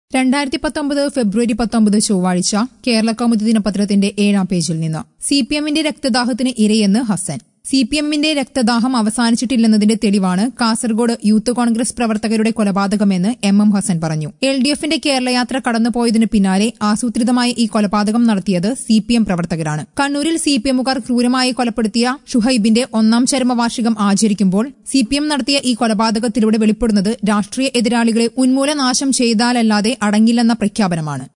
രണ്ടായിരത്തി പത്തൊമ്പത് ഫെബ്രുവരി പത്തൊമ്പത് ചൊവ്വാഴ്ച കേരള കൗമുദി ദിനപത്രത്തിന്റെ ഏഴാം പേജിൽ നിന്ന് സി പി എമ്മിന്റെ രക്തദാഹത്തിന് ഇരയെന്ന് ഹസൻ സി പി എമ്മിന്റെ രക്തദാഹം അവസാനിച്ചിട്ടില്ലെന്നതിന്റെ തെളിവാണ് കാസർഗോഡ് യൂത്ത് കോൺഗ്രസ് പ്രവർത്തകരുടെ കൊലപാതകമെന്ന് എം എം ഹസൻ പറഞ്ഞു എൽ ഡി എഫിന്റെ കേരളയാത്ര കടന്നുപോയതിന് പിന്നാലെ ആസൂത്രിതമായി ഈ കൊലപാതകം നടത്തിയത് സി പി എം പ്രവർത്തകരാണ് കണ്ണൂരിൽ സി പി എമ്മുകാർ ക്രൂരമായി കൊലപ്പെടുത്തിയ ഷുഹൈബിന്റെ ഒന്നാം ചരമവാർഷികം ആചരിക്കുമ്പോൾ സി പി എം നടത്തിയ ഈ കൊലപാതകത്തിലൂടെ വെളിപ്പെടുന്നത് രാഷ്ട്രീയ എതിരാളികളെ ഉന്മൂലനാശം ചെയ്താലല്ലാതെ അടങ്ങില്ലെന്ന പ്രഖ്യാപനമാണ്